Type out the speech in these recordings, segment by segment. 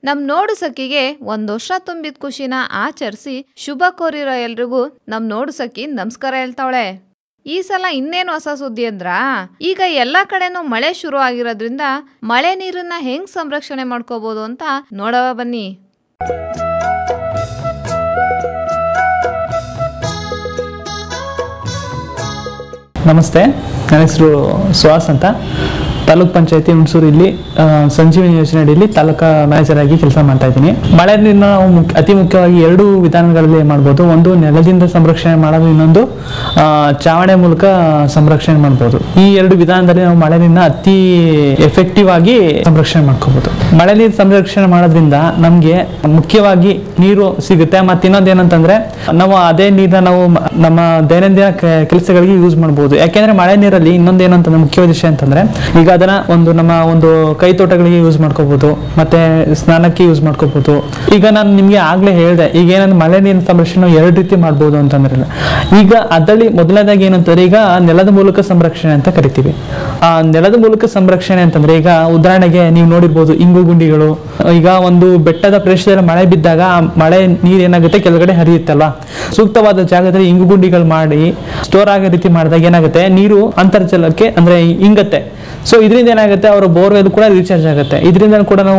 ನಮ್ ನೋಡು ಸಖಿಗೆ ಒಂದ್ ವರ್ಷ ತುಂಬಿದ ಖುಷಿನ ಆಚರಿಸಿ ಶುಭ ಕೋರಿರೋ ಎಲ್ರಿಗೂ ನಮ್ ನೋಡು ಸಖಿ ನಮಸ್ಕಾರ ಹೇಳ್ತಾವಳೆ ಈ ಸಲ ಇನ್ನೇನು ಹೊಸ ಸುದ್ದಿ ಅಂದ್ರ ಈಗ ಎಲ್ಲಾ ಕಡೆನೂ ಮಳೆ ಶುರು ಆಗಿರೋದ್ರಿಂದ ಮಳೆ ನೀರನ್ನ ಹೆಂಗ್ ಸಂರಕ್ಷಣೆ ಮಾಡ್ಕೋಬಹುದು ಅಂತ ನೋಡವ ಬನ್ನಿ ನಮಸ್ತೆ ನನ್ನ ಹೆಸರು ಸುಹಾಸ್ ಅಂತ ತಾಲೂಕ್ ಪಂಚಾಯತಿ ಹುಣಸೂರು ಇಲ್ಲಿ ಆ, ಸಂಜೀವಿನಿ ಯೋಜನೆ ಅಡಿಯಲ್ಲಿ ತಾಲೂಕಾ ಮ್ಯಾನೇಜರ್ ಆಗಿ ಕೆಲಸ ಮಾಡ್ತಾ ಇದ್ದೀನಿ ಮಳೆ ನೀರನ್ನ ನಾವು ಮುಖ್ಯ- ಅತಿ ಮುಖ್ಯವಾಗಿ ಎರಡು ವಿಧಾನಗಳಲ್ಲಿ ಮಾಡ್ಬೋದು ಒಂದು ನೆಲದಿಂದ ಸಂರಕ್ಷಣೆ ಮಾಡೋದು ಇನ್ನೊಂದು ಆ, ಚಾವಣಿ ಮೂಲಕ ಸಂರಕ್ಷಣೆ ಮಾಡ್ಬೋದು ಈ ಎರಡು ವಿಧಾನದಲ್ಲಿ ನಾವು ಮಳೆ ನೀರನ್ನ ಅತಿ ಎಫೆಕ್ಟಿವ್ ಆಗಿ ಸಂರಕ್ಷಣೆ ಮಾಡ್ಕೋಬಹುದು ಮಳೆ ನೀರು ಸಂರಕ್ಷಣೆ ಮಾಡೋದ್ರಿಂದ ನಮಗೆ ಮುಖ್ಯವಾಗಿ ನೀರು ಸಿಗುತ್ತೆ ಮತ್ತೆ ಇನ್ನೊಂದು ಏನಂತಂದ್ರೆ ನಾವು ಅದೇ ನೀರನ್ನ ನಾವು ಮ- ನಮ್ಮ ದೈನಂದಿನ ಕೆಲಸಗಳಿಗೆ ಯೂಸ್ ಮಾಡ್ಬೋದು ಯಾಕೆಂದ್ರೆ ಮಳೆ ನೀರಲ್ಲಿ ಇನ್ನೊಂದು ಏನಂತಂದ್ರೆ ಮುಖ್ಯ ವಿಷಯ ಅಂತಂದ್ರೆ ಈಗ ಅದನ್ನ ಒಂದು ನಮ್ಮ ಒಂದು ಕೈ ತೋಟಗಳಿಗೆ ಯೂಸ್ ಮಾಡ್ಕೋಬಹುದು ಮತ್ತೆ ಸ್ನಾನಕ್ಕೆ ಯೂಸ್ ಮಾಡ್ಕೋಬಹುದು ಈಗ ನಾನು ನಿಮ್ಗೆ ಆಗ್ಲೇ ಹೇಳಿದೆ ಈಗ ಏನಂದ್ರೆ ಮಳೆ ನೀರಿನ ಸಂರಕ್ಷಣೆ ನಾವು ಎರಡು ರೀತಿ ಮಾಡ್ಬೋದು ಅಂತಂದ್ರೆ ಈಗ ಅದರಲ್ಲಿ ಮೊದಲನೇದಾಗಿ ಏನಂತಂದ್ರೆ ಈಗ ನೆಲದ ಮೂಲಕ ಸಂರಕ್ಷಣೆ ಅಂತ ಕರಿತೀವಿ ಆ ನೆಲದ ಮೂಲಕ ಸಂರಕ್ಷಣೆ ಅಂತಂದ್ರೆ ಈಗ ಉದಾಹರಣೆಗೆ ನೀವು ನೋಡಿರ್ಬೋದು ಇಂಗು ಗುಂಡಿಗಳು ಈಗ ಒಂದು ಬೆಟ್ಟದ ಪ್ರದೇಶದಲ್ಲಿ ಮಳೆ ಬಿದ್ದಾಗ ಆ ಮಳೆ ನೀರು ಏನಾಗುತ್ತೆ ಕೆಳಗಡೆ ಹರಿಯುತ್ತಲ್ವಾ ಸೂಕ್ತವಾದ ಜಾಗದಲ್ಲಿ ಇಂಗು ಗುಂಡಿಗಳು ಮಾಡಿ ಸ್ಟೋರ್ ಆಗೋ ರೀತಿ ಮಾಡಿದಾಗ ಏನಾಗುತ್ತೆ ನೀರು ಅಂತರ್ಜಲಕ್ಕೆ ಅಂದ್ರೆ ಇಂಗತ್ತೆ ಸೊ ಇದರಿಂದ ಏನಾಗುತ್ತೆ ಅವರ ಬೋರ್ವೆಲ್ ಕೂಡ ರೀಚಾರ್ಜ್ ಆಗುತ್ತೆ ಇದರಿಂದ ಕೂಡ ನಾವು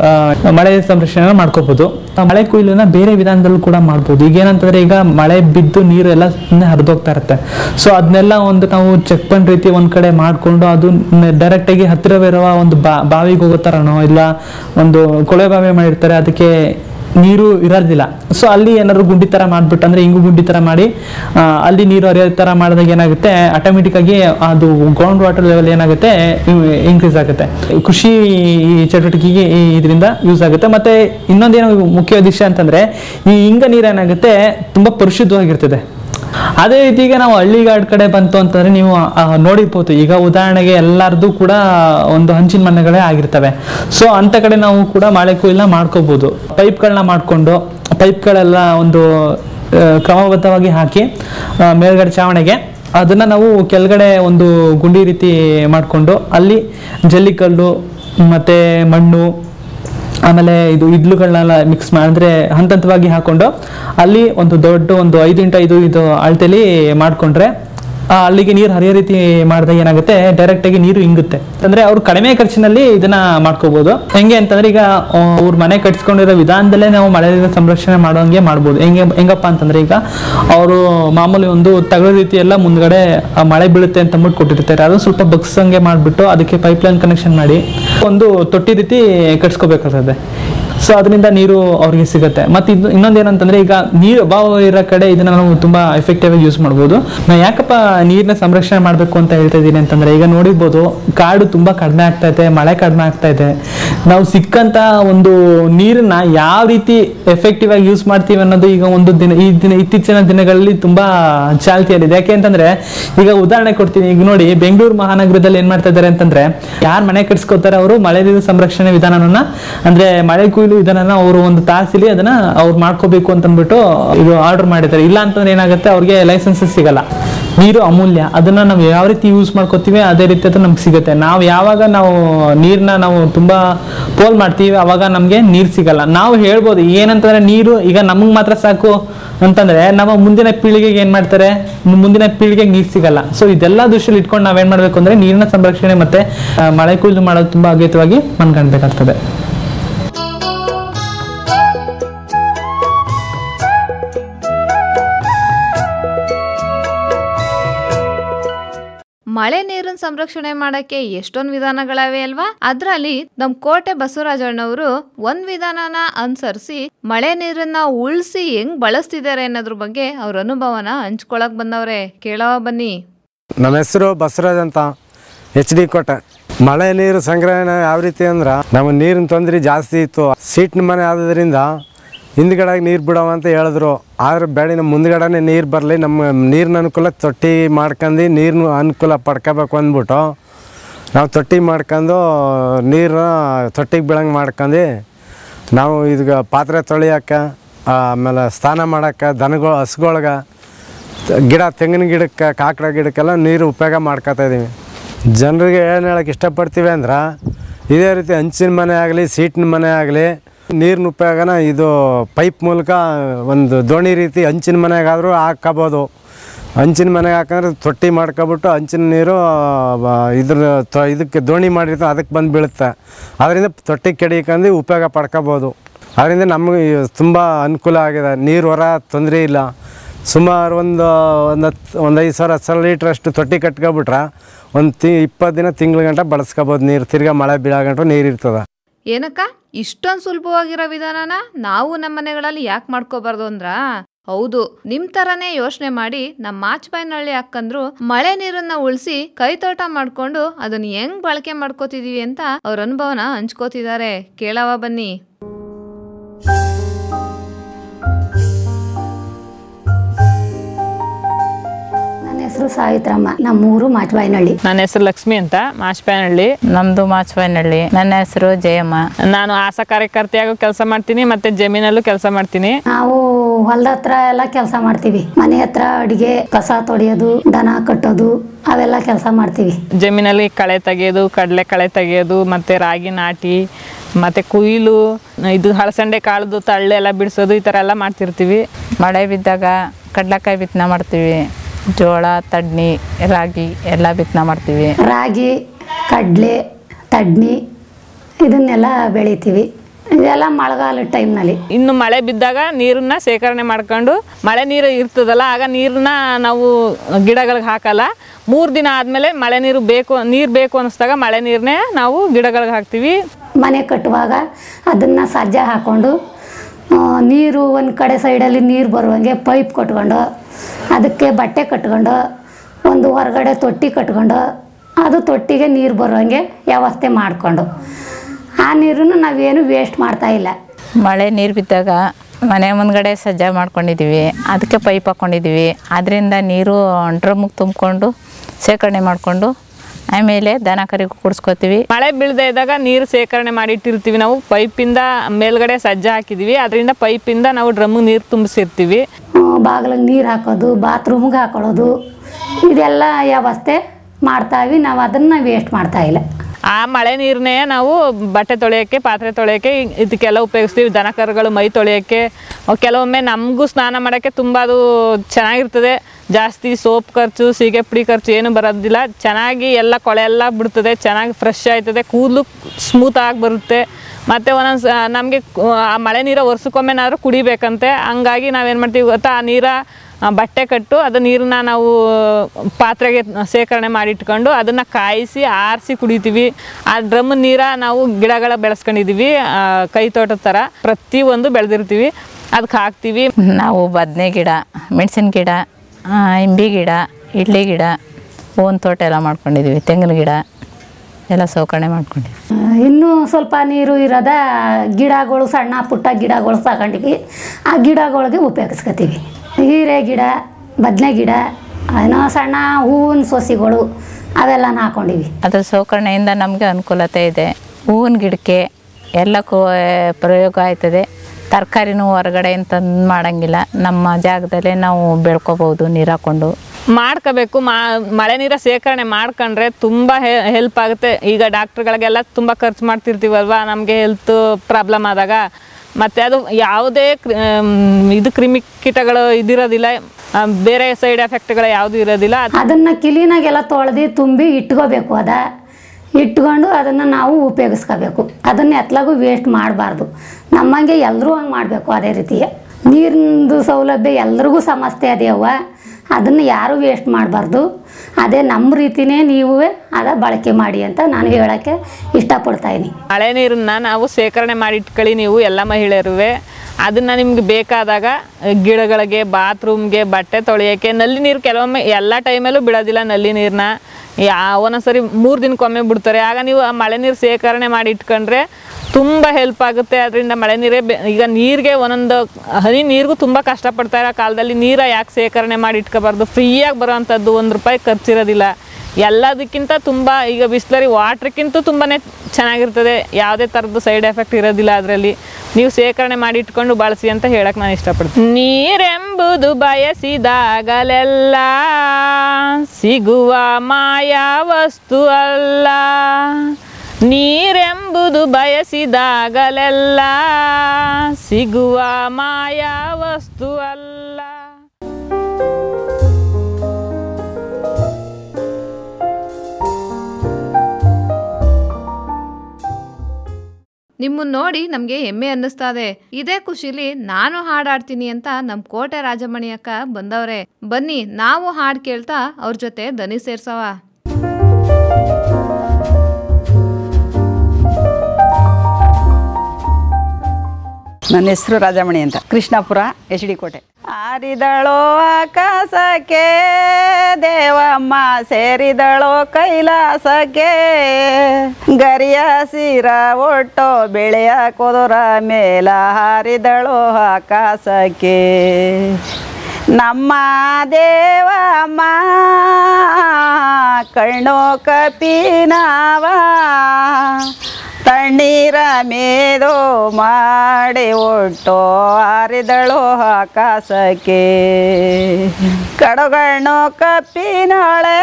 ಆ, ಮಳೆ ಸಂರಕ್ಷಣೆ ಮಾಡ್ಕೋಬಹುದು ಆ ಮಳೆ ಕೊಯ್ಲನ್ನ ಬೇರೆ ವಿಧಾನದಲ್ಲೂ ಕೂಡ ಮಾಡ್ಬೋದು ಈಗ ಏನಂತಂದ್ರೆ ಈಗ ಮಳೆ ಬಿದ್ದು ನೀರು ಎಲ್ಲ ಸುಮ್ಮನೆ ಹರಿದೋಗ್ತಾ ಇರುತ್ತೆ ಸೊ ಅದನ್ನೆಲ್ಲ ಒಂದು ನಾವು ಚೆಕ್ ಪಂಡ್ ರೀತಿ ಒಂದ್ ಕಡೆ ಮಾಡ್ಕೊಂಡು ಅದು ಡೈರೆಕ್ಟ್ ಆಗಿ ಹತ್ತಿರವಿರುವ ಒಂದು ಬಾ ಬಾವಿಗೆ ಹೋಗೋ ತರನೋ ಇಲ್ಲ ಒಂದು ಕೊಳೆ ಬಾವಿ ಮಾಡಿರ್ತಾರೆ ಅದಕ್ಕೆ ನೀರು ಇರೋದಿಲ್ಲ ಸೊ ಅಲ್ಲಿ ಏನಾದ್ರು ಗುಂಡಿ ತರ ಮಾಡ್ಬಿಟ್ಟು ಅಂದ್ರೆ ಇಂಗು ಗುಂಡಿ ತರ ಮಾಡಿ ಆ, ಅಲ್ಲಿ ನೀರು ಹರಿಯೋ ತರ ಮಾಡಿದಾಗ ಏನಾಗುತ್ತೆ ಆಟೋಮೆಟಿಕ್ ಆಗಿ ಅದು ಗ್ರೌಂಡ್ ವಾಟರ್ ಲೆವೆಲ್ ಏನಾಗುತ್ತೆ ಇನ್ಕ್ರೀಸ್ ಆಗುತ್ತೆ ಕೃಷಿ ಈ ಚಟುವಟಿಕೆಗೆ ಈ- ಇದರಿಂದ ಯೂಸ್ ಆಗುತ್ತೆ ಮತ್ತೆ ಇನ್ನೊಂದೇನು ಮುಖ್ಯ ವಿಷಯ ಅಂತಂದ್ರೆ ಈ ಇಂಗ ನೀರು ಏನಾಗುತ್ತೆ ತುಂಬಾ ಪರಿಶುದ್ಧವಾಗಿರ್ತದೆ ಅದೇ ರೀತಿ ಈಗ ನಾವು ಹಳ್ಳಿಗಾಡ್ ಕಡೆ ಬಂತು ಅಂತಂದ್ರೆ ನೀವು ಆ, ನೋಡಿರ್ಬೋದು ಈಗ ಉದಾಹರಣೆಗೆ ಎಲ್ಲರದು ಕೂಡ ಒಂದು ಹಂಚಿನ ಮನೆಗಳೇ ಆಗಿರ್ತವೆ ಸೊ ಅಂತ ಕಡೆ ನಾವು ಕೂಡ ಮಳೆ ಕೊಯ್ಲನ್ನ ಮಾಡ್ಕೋಬಹುದು ಪೈಪ್ಗಳನ್ನ ಮಾಡ್ಕೊಂಡು ಪೈಪ್ಗಳೆಲ್ಲ ಒಂದು ಆ, ಕ್ರಮಬದ್ಧವಾಗಿ ಹಾಕಿ ಆ, ಮೇಲ್ಗಡೆ ಚಾವಣಿಗೆ ಅದನ್ನ ನಾವು ಕೆಳಗಡೆ ಒಂದು ಗುಂಡಿ ರೀತಿ ಮಾಡಿಕೊಂಡು ಅಲ್ಲಿ ಜಲ್ಲಿಕಲ್ಲು ಮತ್ತೆ ಮಣ್ಣು ಆಮೇಲೆ ಇದು ಇಡ್ಲುಗಳನ್ನೆಲ್ಲ ಮಿಕ್ಸ್ ಅಂದ್ರೆ ಹಂತ ಹಂತವಾಗಿ ಹಾಕೊಂಡು ಅಲ್ಲಿ ಒಂದು ದೊಡ್ಡ ಒಂದು ಐದು ಇಂಟು ಐದು ಇದು ಅಳತೆಲಿ ಮಾಡ್ಕೊಂಡ್ರೆ ಆ ಅಲ್ಲಿಗೆ ನೀರು ಹರಿಯೋ ರೀತಿ ಮಾಡಿದಾಗ ಏನಾಗುತ್ತೆ ಡೈರೆಕ್ಟ್ ಆಗಿ ನೀರು ಇಂಗುತ್ತೆ ಅಂದ್ರೆ ಅವ್ರು ಕಡಿಮೆ ಖರ್ಚಿನಲ್ಲಿ ಇದನ್ನ ಮಾಡ್ಕೋಬಹುದು ಹೆಂಗೆ ಅಂತಂದ್ರೆ ಈಗ ಆ, ಅವ್ರ ಮನೆ ಕಟ್ಸ್ಕೊಂಡಿರೋ ವಿಧಾನದಲ್ಲೇ ನಾವು ಮಳೆ ನೀರಿನ ಸಂರಕ್ಷಣೆ ಮಾಡೋಂಗೆ ಮಾಡ್ಬೋದು ಹೆಂಗೆ ಹೆಂಗಪ್ಪ ಅಂತಂದ್ರೆ ಈಗ ಅವರು ಮಾಮೂಲಿ ಒಂದು ತಗಡು ರೀತಿ ಎಲ್ಲ ಮುಂದ್ಗಡೆ ಆ ಮಳೆ ಬೀಳುತ್ತೆ ಅಂತ ಅಂದ್ಬಿಟ್ಟು ಕೊಟ್ಟಿರ್ತಾರೆ ಅದು ಸ್ವಲ್ಪ ಬಗ್ಸಂಗೆ ಮಾಡಿಬಿಟ್ಟು ಅದಕ್ಕೆ ಪೈಪ್ ಲೈನ್ ಕನೆಕ್ಷನ್ ಮಾಡಿ ಒಂದು ತೊಟ್ಟಿ ರೀತಿ ಕಟ್ಸ್ಕೋಬೇಕಾಗ್ತದೆ ಸೊ ಅದರಿಂದ ನೀರು ಅವ್ರಿಗೆ ಸಿಗುತ್ತೆ ಮತ್ತೆ ಇದು ಇನ್ನೊಂದು ಏನಂತಂದ್ರೆ ಈಗ ನೀರು ಅಭಾವ ಇರೋ ಕಡೆ ಇದನ್ನ ನಾವು ತುಂಬಾ ಎಫೆಕ್ಟಿವ್ ಆಗಿ ಯೂಸ್ ಮಾಡ್ಬೋದು ನಾ ಯಾಕಪ್ಪ ನೀರಿನ ಸಂರಕ್ಷಣೆ ಮಾಡಬೇಕು ಅಂತ ಹೇಳ್ತಾ ಇದ್ದೀನಿ ಅಂತಂದ್ರೆ ಈಗ ನೋಡಿರ್ಬೋದು ಕಾಡು ತುಂಬಾ ಕಡಿಮೆ ಆಗ್ತಾ ಇದೆ ಮಳೆ ಕಡಿಮೆ ಆಗ್ತಾ ಇದೆ ನಾವು ಸಿಕ್ಕಂತ ಒಂದು ನೀರನ್ನ ಯಾವ ರೀತಿ ಎಫೆಕ್ಟಿವ್ ಆಗಿ ಯೂಸ್ ಮಾಡ್ತೀವಿ ಅನ್ನೋದು ಈಗ ಒಂದು ದಿನ ಈ ದಿನ ಇತ್ತೀಚಿನ ದಿನಗಳಲ್ಲಿ ತುಂಬಾ ಚಾಲ್ತಿಯಲ್ಲಿದೆ ಯಾಕೆ ಅಂತಂದ್ರೆ ಈಗ ಉದಾಹರಣೆ ಕೊಡ್ತೀನಿ ಈಗ ನೋಡಿ ಬೆಂಗಳೂರು ಮಹಾನಗರದಲ್ಲಿ ಏನ್ ಮಾಡ್ತಾ ಇದ್ದಾರೆ ಅಂತಂದ್ರೆ ಯಾರು ಮನೆ ಕಟ್ಸ್ಕೊತಾರೆ ಅವರು ಮಳೆ ನೀರು ಸಂರಕ್ಷಣೆ ವಿಧಾನವನ್ನ ಅಂದ್ರೆ ಮಳೆ ಕೊಯ್ಲು ವಿಧಾನನ ಅವರು ಒಂದು ತಾಸಿಲಿ ಅದನ್ನ ಅವ್ರು ಮಾಡ್ಕೋಬೇಕು ಅಂತ ಅಂದ್ಬಿಟ್ಟು ಇದು ಆರ್ಡರ್ ಮಾಡಿದ್ದಾರೆ ಇಲ್ಲ ಅಂತಂದ್ರೆ ಏನಾಗುತ್ತೆ ಅವ್ರಿಗೆ ಲೈಸೆನ್ಸಸ್ ಸಿಗಲ್ಲ ನೀರು ಅಮೂಲ್ಯ ಅದನ್ನ ನಾವು ಯಾವ ರೀತಿ ಯೂಸ್ ಮಾಡ್ಕೋತೀವಿ ಅದೇ ರೀತಿ ಅದು ನಮ್ಗೆ ಸಿಗುತ್ತೆ ನಾವು ಯಾವಾಗ ನಾವು ನೀರ್ನ ನಾವು ತುಂಬಾ ಪೋಲ್ ಮಾಡ್ತೀವಿ ಅವಾಗ ನಮ್ಗೆ ನೀರ್ ಸಿಗಲ್ಲ ನಾವು ಹೇಳ್ಬೋದು ಏನಂತಂದ್ರೆ ನೀರು ಈಗ ನಮಗ್ ಮಾತ್ರ ಸಾಕು ಅಂತಂದ್ರೆ ನಮ್ಮ ಮುಂದಿನ ಪೀಳಿಗೆಗೆ ಏನ್ ಮಾಡ್ತಾರೆ ಮು- ಮುಂದಿನ ಪೀಳಿಗೆಗೆ ನೀರ್ ಸಿಗಲ್ಲ ಸೊ ಇದೆಲ್ಲ ದೃಷ್ಟಿಯಲ್ಲಿ ಇಟ್ಕೊಂಡು ನಾವೇನ್ ಮಾಡ್ಬೇಕು ಅಂದ್ರೆ ನೀರಿನ ಸಂರಕ್ಷಣೆ ಮತ್ತೆ ಆ, ಮಳೆ ಕೊಯ್ಲು ಮಾಡೋದು ತುಂಬಾ ಅಗತ್ಯವಾಗಿ ಮನ್ಕೊಳ್ಬೇಕಾಗ್ತದೆ ಮಳೆ ನೀರನ್ನ ಸಂರಕ್ಷಣೆ ಮಾಡಕ್ಕೆ ಎಷ್ಟೊಂದ್ ವಿಧಾನಗಳವೆ ಅಲ್ವಾ ಅದ್ರಲ್ಲಿ ನಮ್ ಕೋಟೆ ಬಸವರಾಜಣ್ಣವರು ಒಂದ್ ವಿಧಾನನ ಅನುಸರಿಸಿ ಮಳೆ ನೀರನ್ನ ಉಳಿಸಿ ಹೆಂಗ್ ಬಳಸ್ತಿದ್ದಾರೆ ಅನ್ನೋದ್ರ ಬಗ್ಗೆ ಅವ್ರ ಅನುಭವನ ಹಂಚ್ಕೊಳಕ್ ಬಂದವ್ರೆ ಕೇಳವ ಬನ್ನಿ ನಮ್ಮ ಹೆಸರು ಬಸವರಾಜ್ ಅಂತ ಎಚ್ ಡಿ ಕೋಟೆ ಮಳೆ ನೀರು ಸಂಗ್ರಹಣೆ ಯಾವ ರೀತಿ ಅಂದ್ರೆ ನಮಗೆ ನೀರಿನ ತೊಂದರೆ ಜಾಸ್ತಿ ಇತ್ತು ಸೀಟ್ನ ಮನೆ ಆದ್ರಿಂದ ಹಿಂದ್ಗಡೆಗೆ ನೀರು ಬಿಡವ ಅಂತ ಹೇಳಿದ್ರು ಆದ್ರೆ ಬೇಡ ನಮ್ಮ ಮುಂದ್ಗಡೆನೇ ನೀರು ಬರಲಿ ನಮ್ಮ ನೀರಿನ ಅನುಕೂಲ ತೊಟ್ಟಿ ಮಾಡ್ಕೊಂಡು ನೀರಿನ ಅನುಕೂಲ ಪಡ್ಕೋಬೇಕು ಅಂದ್ಬಿಟ್ಟು ನಾವು ತೊಟ್ಟಿ ಮಾಡ್ಕೊಂಡು ನೀರನ್ನ ತೊಟ್ಟಿಗೆ ಬೀಳಂಗೆ ಮಾಡ್ಕೊಂಡು ನಾವು ಇದೀಗ ಪಾತ್ರೆ ತೊಳಿಯೋಕೆ ಆಮೇಲೆ ಸ್ನಾನ ಮಾಡೋಕೆ ದನಗಳು ಹಸುಗಳ್ಗೆ ಗಿಡ ತೆಂಗಿನ ಗಿಡಕ್ಕೆ ಕಾಕಡ ಗಿಡಕ್ಕೆಲ್ಲ ನೀರು ಉಪಯೋಗ ಮಾಡ್ಕೊತಾ ಇದ್ದೀವಿ ಜನರಿಗೆ ಏನು ಹೇಳಕ್ಕೆ ಇಷ್ಟಪಡ್ತೀವಿ ಅಂದ್ರೆ ಇದೇ ರೀತಿ ಹಂಚಿನ ಮನೆ ಆಗಲಿ ಸೀಟಿನ ಮನೆ ಆಗಲಿ ನೀರಿನ ಉಪಯೋಗನ ಇದು ಪೈಪ್ ಮೂಲಕ ಒಂದು ದೋಣಿ ರೀತಿ ಹಂಚಿನ ಮನೆಗಾದರೂ ಹಾಕ್ಕೋಬೋದು ಹಂಚಿನ ಮನೆಗೆ ಹಾಕಂದ್ರೆ ತೊಟ್ಟಿ ಮಾಡ್ಕೊಬಿಟ್ಟು ಹಂಚಿನ ನೀರು ಆ, ಇದ್ರ ತೊ ಇದಕ್ಕೆ ದೋಣಿ ಮಾಡಿರ್ತಾರೆ ಅದಕ್ಕೆ ಬಂದು ಬೀಳುತ್ತೆ ಅದರಿಂದ ತೊಟ್ಟಿ ಕೆಡಿಕೊಂಡು ಉಪಯೋಗ ಪಡ್ಕೋಬೋದು ಅದರಿಂದ ನಮಗೆ ತುಂಬ ಅನುಕೂಲ ಆಗಿದೆ ನೀರು ಹೊರ ತೊಂದರೆ ಇಲ್ಲ ಸುಮಾರು ಒಂದು ಒಂದು ಹತ್ತು ಒಂದು ಐದು ಸಾವಿರ ಹತ್ತು ಸಾವಿರ ಲೀಟ್ರಷ್ಟು ತೊಟ್ಟಿ ಕಟ್ಕೊಬಿಟ್ರೆ ಒಂದು ತಿ ಇಪ್ಪತ್ತು ದಿನ ತಿಂಗಳ ಗಂಟ ಬಳಸ್ಕೋಬೋದು ನೀರು ತಿರ್ಗಾ ಮಳೆ ಬೀಳೋ ಗಂಟ ನೀರು ಇರ್ತದೆ ಏನಕ್ಕ ಇಷ್ಟೊಂದು ಸುಲಭವಾಗಿರೋ ವಿಧಾನನ ನಾವು ನಮ್ಮ ಮನೆಗಳಲ್ಲಿ ಯಾಕೆ ಮಾಡ್ಕೋಬಾರ್ದು ಅಂದ್ರ ಹೌದು ನಿಮ್ ತರನೇ ಯೋಚನೆ ಮಾಡಿ ನಮ್ಮ ಮಾಚ್ಬಾಯಿನಹಳ್ಳಿ ಅಕ್ಕಂದ್ರು ಮಳೆ ನೀರನ್ನ ಉಳಿಸಿ ಕೈತೋಟ ಮಾಡ್ಕೊಂಡು ಅದನ್ನ ಹೆಂಗ್ ಬಳಕೆ ಮಾಡ್ಕೋತಿದೀವಿ ಅಂತ ಅವ್ರ ಅನುಭವನ ಹಂಚ್ಕೋತಿದ್ದಾರೆ ಕೇಳವ ಬನ್ನಿ ನನ್ನ ಹೆಸರು ಸಾವಿತ್ರಮ್ಮ ನಮ್ಮೂರು ಮಾಚಬಾಯಿನಹಳ್ಳಿ ನನ್ನ ಹೆಸರು ಲಕ್ಷ್ಮಿ ಅಂತ ಮಾಶ್ಪ್ಯಾನಹಳ್ಳಿ ನಮ್ದು ಮಾಚವನಹಳ್ಳಿ ನನ್ನ ಹೆಸರು ಜಯಮ್ಮ ನಾನು ಆಶಾ ಕಾರ್ಯಕರ್ತೆಯಾಗೂ ಕೆಲಸ ಮಾಡ್ತೀನಿ ಮತ್ತೆ ಜಮೀನಲ್ಲೂ ಕೆಲಸ ಮಾಡ್ತೀನಿ ನಾವು ಹೊಲದ ಹತ್ರ ಎಲ್ಲ ಕೆಲಸ ಮಾಡ್ತೀವಿ ಮನೆ ಹತ್ರ ಅಡಿಗೆ ಕಸ ತೊಳೆಯೋದು ದನ ಕಟ್ಟೋದು ಅವೆಲ್ಲ ಕೆಲಸ ಮಾಡ್ತೀವಿ ಜಮೀನಲ್ಲಿ ಕಳೆ ತೆಗೆಯೋದು ಕಡಲೆ ಕಳೆ ತೆಗೆಯೋದು ಮತ್ತೆ ರಾಗಿ ನಾಟಿ ಮತ್ತೆ ಕುಯ್ಲು ಇದು ಹಲಸಂಡೆ ಕಾಳದು ತಳ್ಳು ಎಲ್ಲ ಬಿಡಿಸೋದು ಈ ಥರ ಎಲ್ಲ ಮಾಡ್ತಿರ್ತೀವಿ ಮಳೆ ಬಿದ್ದಾಗ ಕಡ್ಲೆಕಾಯಿ ಬಿತ್ತನೆ ಮಾಡ್ತೀವಿ ಜೋಳ ತಡ್ನಿ ರಾಗಿ ಎಲ್ಲ ಬಿತ್ತನೆ ಮಾಡ್ತೀವಿ ರಾಗಿ ಕಡಲೆ ತಡ್ನಿ ಇದನ್ನೆಲ್ಲ ಬೆಳಿತೀವಿ ಇದೆಲ್ಲ ಮಳೆಗಾಲ ಟೈಮ್ನಲ್ಲಿ ಇನ್ನು ಮಳೆ ಬಿದ್ದಾಗ ನೀರನ್ನ ಶೇಖರಣೆ ಮಾಡ್ಕೊಂಡು ಮಳೆ ನೀರು ಇರ್ತದಲ್ಲ ಆಗ ನೀರನ್ನ ನಾವು ಗಿಡಗಳಿಗೆ ಹಾಕಲ್ಲ ಮೂರು ದಿನ ಆದಮೇಲೆ ಮಳೆ ನೀರು ಬೇಕು ನೀರು ಬೇಕು ಅನ್ನಿಸ್ದಾಗ ಮಳೆ ನೀರನ್ನೇ ನಾವು ಗಿಡಗಳಿಗೆ ಹಾಕ್ತೀವಿ ಮನೆ ಕಟ್ಟುವಾಗ ಅದನ್ನು ಸಜ್ಜ ಹಾಕ್ಕೊಂಡು ಆ, ನೀರು ಒಂದು ಕಡೆ ಸೈಡಲ್ಲಿ ನೀರು ಬರುವಂಗೆ ಪೈಪ್ ಕಟ್ಕೊಂಡು ಅದಕ್ಕೆ ಬಟ್ಟೆ ಕಟ್ಕೊಂಡು ಒಂದು ಹೊರಗಡೆ ತೊಟ್ಟಿ ಕಟ್ಕೊಂಡು ಅದು ತೊಟ್ಟಿಗೆ ನೀರು ಬರುವಂಗೆ ವ್ಯವಸ್ಥೆ ಮಾಡಿಕೊಂಡು ಆ ನೀರನ್ನು ನಾವೇನು ವೇಸ್ಟ್ ಮಾಡ್ತಾ ಇಲ್ಲ ಮಳೆ ನೀರು ಬಿದ್ದಾಗ ಮನೆ ಮುಂದ್ಗಡೆ ಸಜ್ಜ ಮಾಡ್ಕೊಂಡಿದ್ದೀವಿ ಅದಕ್ಕೆ ಪೈಪ್ ಹಾಕ್ಕೊಂಡಿದ್ದೀವಿ ಅದರಿಂದ ನೀರು ಡ್ರಮ್ಗೆ ತುಂಬಿಕೊಂಡು ಶೇಖರಣೆ ಮಾಡಿಕೊಂಡು ಆಮೇಲೆ ದನ ಕರಿಗೂ ಕುಡಿಸ್ಕೊತೀವಿ ಮಳೆ ಬೀಳದೆ ಇದ್ದಾಗ ನೀರು ಶೇಖರಣೆ ಮಾಡಿ ಇಟ್ಟಿರ್ತೀವಿ ನಾವು ಪೈಪಿಂದ ಮೇಲ್ಗಡೆ ಸಜ್ಜ ಹಾಕಿದೀವಿ ಅದರಿಂದ ಪೈಪಿಂದ ನಾವು ಡ್ರಮ್ಗೆ ನೀರು ತುಂಬಿಸಿರ್ತೀವಿ ಬಾಗಿಲಿಗೆ ನೀರು ಹಾಕೋದು ಬಾತ್ರೂಮ್ಗೆ ಹಾಕೊಳ್ಳೋದು ಇದೆಲ್ಲ ವ್ಯವಸ್ಥೆ ಮಾಡ್ತಾವಿ ನಾವು ಅದನ್ನು ವೇಸ್ಟ್ ಮಾಡ್ತಾ ಇಲ್ಲ ಆ ಮಳೆ ನೀರನ್ನೇ ನಾವು ಬಟ್ಟೆ ತೊಳೆಯೋಕ್ಕೆ ಪಾತ್ರೆ ತೊಳೆಯೋಕ್ಕೆ ಇದಕ್ಕೆಲ್ಲ ಉಪಯೋಗಿಸ್ತೀವಿ ದನ ಕರುಗಳು ಮೈ ತೊಳೆಯೋಕ್ಕೆ ಅವು ಕೆಲವೊಮ್ಮೆ ನಮಗೂ ಸ್ನಾನ ಮಾಡೋಕ್ಕೆ ತುಂಬ ಅದು ಚೆನ್ನಾಗಿರ್ತದೆ ಜಾಸ್ತಿ ಸೋಪ್ ಖರ್ಚು ಸೀಗೆ ಪುಡಿ ಖರ್ಚು ಏನು ಬರೋದಿಲ್ಲ ಚೆನ್ನಾಗಿ ಎಲ್ಲ ಕೊಳೆ ಎಲ್ಲ ಬಿಡ್ತದೆ ಚೆನ್ನಾಗಿ ಫ್ರೆಶ್ ಆಯ್ತದೆ ಕೂದಲು ಸ್ಮೂತಾಗಿ ಬರುತ್ತೆ ಮತ್ತು ಒಂದೊಂದು ನಮಗೆ ಆ ಮಳೆ ನೀರು ವರ್ಷಕ್ಕೊಮ್ಮೆನಾದ್ರೂ ಕುಡಿಬೇಕಂತೆ ಹಂಗಾಗಿ ನಾವೇನು ಮಾಡ್ತೀವಿ ಗೊತ್ತಾ ಆ ನೀರ ಆ, ಬಟ್ಟೆ ಕಟ್ಟು ಅದು ನೀರನ್ನ ನಾವು ಪಾತ್ರೆಗೆ ಶೇಖರಣೆ ಮಾಡಿ ಇಟ್ಕೊಂಡು ಅದನ್ನು ಕಾಯಿಸಿ ಆರಿಸಿ ಕುಡಿತೀವಿ ಆ ಡ್ರಮ್ ನೀರ ನಾವು ಗಿಡಗಳ ಬೆಳೆಸ್ಕೊಂಡಿದ್ದೀವಿ ಆ, ಕೈ ತೋಟದ ಥರ ಪ್ರತಿಯೊಂದು ಬೆಳೆದಿರ್ತೀವಿ ಅದಕ್ಕೆ ಹಾಕ್ತೀವಿ ನಾವು ಬದನೆ ಗಿಡ ಮೆಣಸಿನ ಗಿಡ ಆ, ಇಂಬಿ ಗಿಡ ಇಡ್ಲಿ ಗಿಡ ಹೂವಿನ ತೋಟ ಎಲ್ಲ ಮಾಡ್ಕೊಂಡಿದ್ದೀವಿ ತೆಂಗಿನ ಗಿಡ ಎಲ್ಲ ಸೌಕರಣೆ ಮಾಡ್ಕೊಂಡಿದ್ದೀವಿ ಆ, ಇನ್ನೂ ಸ್ವಲ್ಪ ನೀರು ಇರೋದ ಗಿಡಗಳು ಸಣ್ಣ ಪುಟ್ಟ ಗಿಡಗಳು ತಗೊಂಡಿವಿ ಆ ಗಿಡಗಳಿಗೆ ಉಪಯೋಗಿಸ್ಕೊತೀವಿ ಹೀರೆ ಗಿಡ ಬದನೆ ಗಿಡ ಏನೋ ಸಣ್ಣ ಹೂವಿನ ಸೊಸಿಗಳು ಅವೆಲ್ಲನ ಹಾಕೊಂಡಿವಿ ಅದ್ರ ಸೌಕರಣೆಯಿಂದ ನಮಗೆ ಅನುಕೂಲತೆ ಇದೆ ಹೂವಿನ ಗಿಡಕ್ಕೆ ಎಲ್ಲಕ್ಕೂ ಆ, ಪ್ರಯೋಗ ಆಯ್ತದೆ ತರಕಾರಿನೂ ಹೊರಗಡೆ ತಂದು ಮಾಡೋಂಗಿಲ್ಲ ನಮ್ಮ ಜಾಗದಲ್ಲೇ ನಾವು ಬೆಳ್ಕೊಬೋದು ನೀರು ಹಾಕ್ಕೊಂಡು ಮಾಡ್ಕೋಬೇಕು ಮಾ ಮಳೆ ನೀರ ಶೇಖರಣೆ ಮಾಡ್ಕೊಂಡ್ರೆ ತುಂಬ ಹೆಲ್ಪ್ ಆಗುತ್ತೆ ಈಗ ಡಾಕ್ಟ್ರುಗಳಿಗೆಲ್ಲ ತುಂಬ ಖರ್ಚು ಮಾಡ್ತಿರ್ತೀವಲ್ವ ನಮಗೆ ಹೆಲ್ತ್ ಪ್ರಾಬ್ಲಮ್ ಆದಾಗ ಮತ್ತು ಅದು ಯಾವುದೇ ಕ್ರಿ- ಆಮ್, ಇದು ಕ್ರಿಮಿ ಕೀಟಗಳು ಇದಿರೋದಿಲ್ಲ ಆ, ಬೇರೆ ಸೈಡ್ ಎಫೆಕ್ಟ್ಗಳು ಯಾವುದೂ ಇರೋದಿಲ್ಲ ಅದನ್ನು ಕ್ಲೀನಾಗೆಲ್ಲ ತೊಳೆದು ತುಂಬಿ ಇಟ್ಕೋಬೇಕು ಅದ ಇಟ್ಕೊಂಡು ಅದನ್ನು ನಾವು ಉಪಯೋಗಿಸ್ಕೋಬೇಕು ಅದನ್ನು ಎತ್ಲಾಗೂ ವೇಸ್ಟ್ ಮಾಡಬಾರ್ದು ನಮ್ಮಂಗೆ ಎಲ್ಲರೂ ಹಂಗೆ ಮಾಡಬೇಕು ಅದೇ ರೀತಿಯ ನೀರಿಂದು ಸೌಲಭ್ಯ ಎಲ್ರಿಗೂ ಸಮಸ್ಯೆ ಅದೇವ ಅದನ್ನು ಯಾರೂ ವೇಸ್ಟ್ ಮಾಡಬಾರ್ದು ಅದೇ ನಮ್ಮ ರೀತಿನೇ ನೀವು ಅದ ಬಳಕೆ ಮಾಡಿ ಅಂತ ನಾನು ಹೇಳೋಕ್ಕೆ ಇಷ್ಟಪಡ್ತಾಯಿನಿ ಮಳೆ ನೀರನ್ನ ನಾವು ಶೇಖರಣೆ ಮಾಡಿ ಇಟ್ಕೊಳ್ಳಿ ನೀವು ಎಲ್ಲ ಮಹಿಳೆಯರುವೆ ಅದನ್ನು ನಿಮ್ಗೆ ಬೇಕಾದಾಗ ಅಹ್, ಗಿಡಗಳಿಗೆ ಬಾತ್ರೂಮ್ಗೆ ಬಟ್ಟೆ ತೊಳೆಯೋಕ್ಕೆ ನಲ್ಲಿ ನೀರು ಕೆಲವೊಮ್ಮೆ ಎಲ್ಲ ಟೈಮಲ್ಲೂ ಬಿಡೋದಿಲ್ಲ ನಲ್ಲಿ ನೀರನ್ನ ಯಾವ ಒಂದೊಂದ್ಸರಿ ಮೂರು ದಿನಕ್ಕೊಮ್ಮೆ ಬಿಡ್ತಾರೆ ಆಗ ನೀವು ಆ ಮಳೆ ನೀರು ಶೇಖರಣೆ ಮಾಡಿ ಇಟ್ಕೊಂಡ್ರೆ ತುಂಬ ಹೆಲ್ಪ್ ಆಗುತ್ತೆ ಅದರಿಂದ ಮಳೆ ನೀರೇ ಬೆ ಈಗ ನೀರಿಗೆ ಒಂದೊಂದು ಹನಿ ನೀರಿಗೂ ತುಂಬ ಕಷ್ಟಪಡ್ತಾ ಇರೋ ಕಾಲದಲ್ಲಿ ನೀರ ಯಾಕೆ ಶೇಖರಣೆ ಮಾಡಿ ಇಟ್ಕೋಬಾರ್ದು ಫ್ರೀಯಾಗಿ ಬರೋವಂಥದ್ದು ಒಂದು ರೂಪಾಯಿ ಖರ್ಚಿರೋದಿಲ್ಲ ಎಲ್ಲದಕ್ಕಿಂತ ತುಂಬ ಈಗ ಬಿಸ್ಲರಿ ವಾಟ್ರ್ಕ್ಕಿಂತ ತುಂಬಾ ಚೆನ್ನಾಗಿರ್ತದೆ ಯಾವುದೇ ಥರದ್ದು ಸೈಡ್ ಎಫೆಕ್ಟ್ ಇರೋದಿಲ್ಲ ಅದರಲ್ಲಿ ನೀವು ಶೇಖರಣೆ ಮಾಡಿ ಇಟ್ಕೊಂಡು ಬಳಸಿ ಅಂತ ಹೇಳಕ್ಕೆ ನಾನು ಇಷ್ಟಪಡ್ತೀನಿ ನೀರೆಂಬುದು ಬಯಸಿದಾಗಲೆಲ್ಲ ಸಿಗುವ ಮಾಯಾ ವಸ್ತು ಅಲ್ಲ ನೀರೆಂಬುದು ಬಯಸಿದಾಗಲೆಲ್ಲ ಸಿಗುವ ಮಾಯಾ ವಸ್ತು ಅಲ್ಲ ನಿಮ್ಮನ್ನ ನೋಡಿ ನಮಗೆ ಹೆಮ್ಮೆ ಅನ್ನಿಸ್ತಾ ಇದೆ ಇದೇ ಖುಷಿಲಿ ನಾನು ಹಾಡಾಡ್ತೀನಿ ಅಂತ ನಮ್ಮ ಕೋಟೆ ರಾಜಮಣಿ ಅಕ್ಕ ಬಂದವ್ರೆ ಬನ್ನಿ ನಾವು ಹಾಡು ಕೇಳ್ತಾ ಅವ್ರ ಜೊತೆ ದನಿ ಸೇರ್ಸವ ನನ್ನ ಹೆಸರು ರಾಜಮಣಿ ಅಂತ ಕೃಷ್ಣಾಪುರ ಎಚ್ ಡಿ ಕೋಟೆ ಆರಿದಳೋ ಆಕಾಶಕ್ಕೆ ದೇವಮ್ಮ ಸೇರಿದಳೋ ಕೈಲಾಸಕ್ಕೆ ಗರಿಯ ಸೀರ ಒಟ್ಟೋ ಬೆಳೆಯ ಕೊದುರ ಮೇಲ ಹಾರಿದಳೋ ಆಕಾಶಕ್ಕೆ ನಮ್ಮ ದೇವಮ್ಮ ಕಣ್ಣೋ ಕಪಿನಾವ ತಣ್ಣೀರ ಮೇದೋ ಮಾಡಿ ಒಟ್ಟು ಹಾರಿದಳು ಆಕಾಶಕ್ಕೆ ಕಡುಗಣ್ಣು ಕಪ್ಪಿನೊಳೆ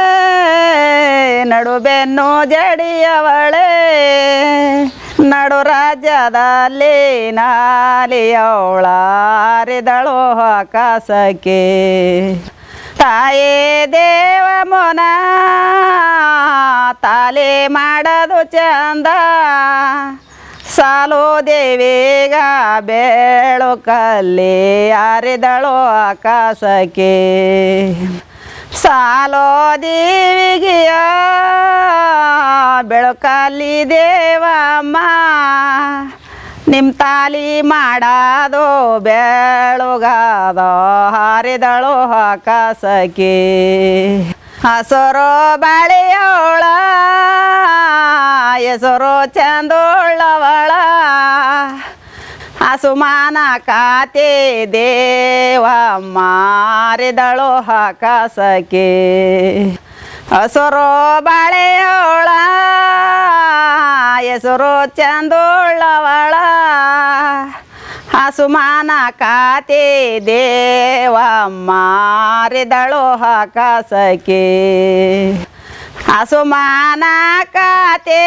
ನಡುಬೆನ್ನು ಜಡಿಯವಳೆ ನಡು ರಾಜ್ಯದಲ್ಲಿ ನಾಲಿಯವಳ ಹಾರಿದಳು ಆಕಾಶಕ್ಕೆ ತಾಯೇ ದೇವ ಮೊನ ತಾಲೆ ಮಾಡೋದು ಚಂದ ಸಾಲು ದೇವಿಗ ಬೆಳಕಲ್ಲಿ ಹಾರಿದಳು ಆಕಾಶಕ್ಕೆ ಸಾಲೋ ದೇವಿಗೆಯ ಬೆಳಕಲ್ಲಿ ದೇವಮ್ಮ ನಿಮ್ಮ ತಾಲಿ ಮಾಡಾದೋ ಬೆಳುಗಾದ ಹಾರಿದಳು ಆಕಾಶಕ್ಕೆ ಹಸರು ಬಾಳೆಯೋಳ ಹೆಸರು ಚಂದೋಳವಳ ಹಸುಮಾನ ಕಾತೆ ದೇವಮ್ಮ ಹಾರಿದಳು ಆಕಾಶಕ್ಕೆ ಹಸರು ಬಾಳೆಯೋಳ ಹೆಸರು ಚಂದೋಳವಳ ಹಸುಮಾನ ಕಾತೆ ದೇವಮ್ಮ ಹಾರಿದಳು ಆಕಾಶಕ್ಕೆ ಹಸುಮಾನ ಕಾತೆ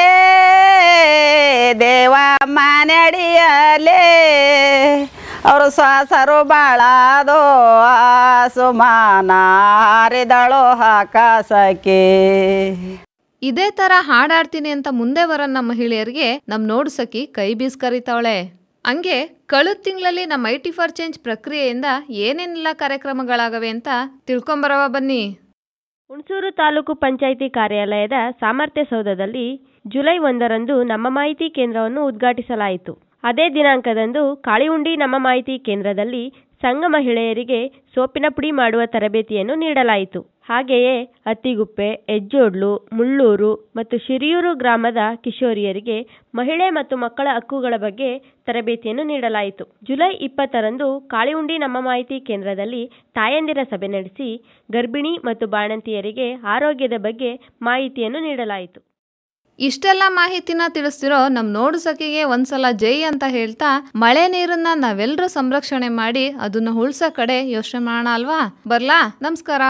ದೇವಮ್ಮ ನಡೆಯಲೇ ಅವರು ಶ್ವಾಸರು ಬಾಳಾದೋ ಹಸುಮಾನ ಹಾರಿದಳು ಆಕಾಶಕ್ಕೆ ಇದೇ ತರ ಹಾಡಾಡ್ತೀನಿ ಅಂತ ಮುಂದೆ ಬರೋ ನಮ್ಮ ಮಹಿಳೆಯರಿಗೆ ನಮ್ ನೋಡ್ಸಕಿ ಕೈ ಬೀಸ್ ಕರಿತಾವಳೆ ಹಂಗೆ ಕಳೆದ ತಿಂಗಳಲ್ಲಿ ನಮ್ಮ ಐ ಟಿ ಫಾರ್ ಚೇಂಜ್ ಪ್ರಕ್ರಿಯೆಯಿಂದ ಏನೇನೆಲ್ಲ ಕಾರ್ಯಕ್ರಮಗಳಾಗವೆ ಅಂತ ತಿಳ್ಕೊಂಬರವ ಬನ್ನಿ ಹುಣಸೂರು ತಾಲೂಕು ಪಂಚಾಯಿತಿ ಕಾರ್ಯಾಲಯದ ಸಾಮರ್ಥ್ಯ ಸೌಧದಲ್ಲಿ ಜುಲೈ ಒಂದರಂದು ನಮ್ಮ ಮಾಹಿತಿ ಕೇಂದ್ರವನ್ನು ಉದ್ಘಾಟಿಸಲಾಯಿತು ಅದೇ ದಿನಾಂಕದಂದು ಕಾಳಿಹುಂಡಿ ನಮ್ಮ ಮಾಹಿತಿ ಕೇಂದ್ರದಲ್ಲಿ ಸಂಘ ಮಹಿಳೆಯರಿಗೆ ಸೋಪಿನ ಪುಡಿ ಮಾಡುವ ತರಬೇತಿಯನ್ನು ನೀಡಲಾಯಿತು ಹಾಗೆಯೇ ಅತ್ತಿಗುಪ್ಪೆ ಹೆಜ್ಜೋಡ್ಲು ಮುಳ್ಳೂರು ಮತ್ತು ಶಿರಿಯೂರು ಗ್ರಾಮದ ಕಿಶೋರಿಯರಿಗೆ ಮಹಿಳೆ ಮತ್ತು ಮಕ್ಕಳ ಹಕ್ಕುಗಳ ಬಗ್ಗೆ ತರಬೇತಿಯನ್ನು ನೀಡಲಾಯಿತು ಜುಲೈ ಇಪ್ಪತ್ತರಂದು ಕಾಳಿಹುಂಡಿ ನಮ್ಮ ಮಾಹಿತಿ ಕೇಂದ್ರದಲ್ಲಿ ತಾಯಂದಿರ ಸಭೆ ನಡೆಸಿ ಗರ್ಭಿಣಿ ಮತ್ತು ಬಾಣಂತಿಯರಿಗೆ ಆರೋಗ್ಯದ ಬಗ್ಗೆ ಮಾಹಿತಿಯನ್ನು ನೀಡಲಾಯಿತು ಇಷ್ಟೆಲ್ಲ ಮಾಹಿತಿನ ತಿಳಿಸ್ತಿರೋ ನಮ್ ನೋಡು ಸಖಿಗೆ ಒಂದ್ಸಲ ಜೈ ಅಂತ ಹೇಳ್ತಾ ಮಳೆ ನೀರನ್ನ ನಾವೆಲ್ಲರೂ ಸಂರಕ್ಷಣೆ ಮಾಡಿ ಅದನ್ನ ಉಳ್ಸೋ ಕಡೆ ಯೋಚನೆ ಮಾಡೋಣ ಅಲ್ವಾ ಬರ್ಲಾ ನಮಸ್ಕಾರ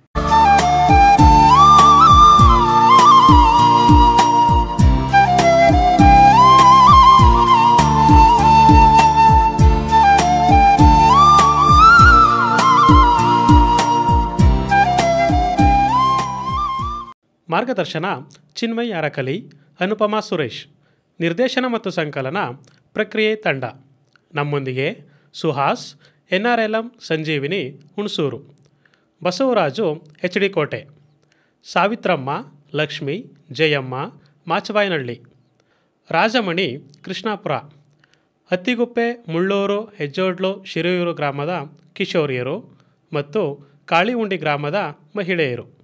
ಮಾರ್ಗದರ್ಶನ ಚಿನ್ಮಯ್ ಅರಕಲಿ ಅನುಪಮಾ ಸುರೇಶ್ ನಿರ್ದೇಶನ ಮತ್ತು ಸಂಕಲನ ಪ್ರಕ್ರಿಯೆ ತಂಡ ನಮ್ಮೊಂದಿಗೆ Suhas N R L M Sanjeevini Hunsur Basavaraju H D Kote Savitramma Lakshmi Jayamma ಮಾಚವಾಯನಹಳ್ಳಿ Rajamani Krishnapura ಹತ್ತಿಗುಪ್ಪೆ Mulluru ಹೆಜ್ಜೋಡ್ಲು ಶಿರಿಯೂರು ಗ್ರಾಮದ ಕಿಶೋರಿಯರು ಮತ್ತು ಕಾಳಿಹುಂಡಿ ಗ್ರಾಮದ ಮಹಿಳೆಯರು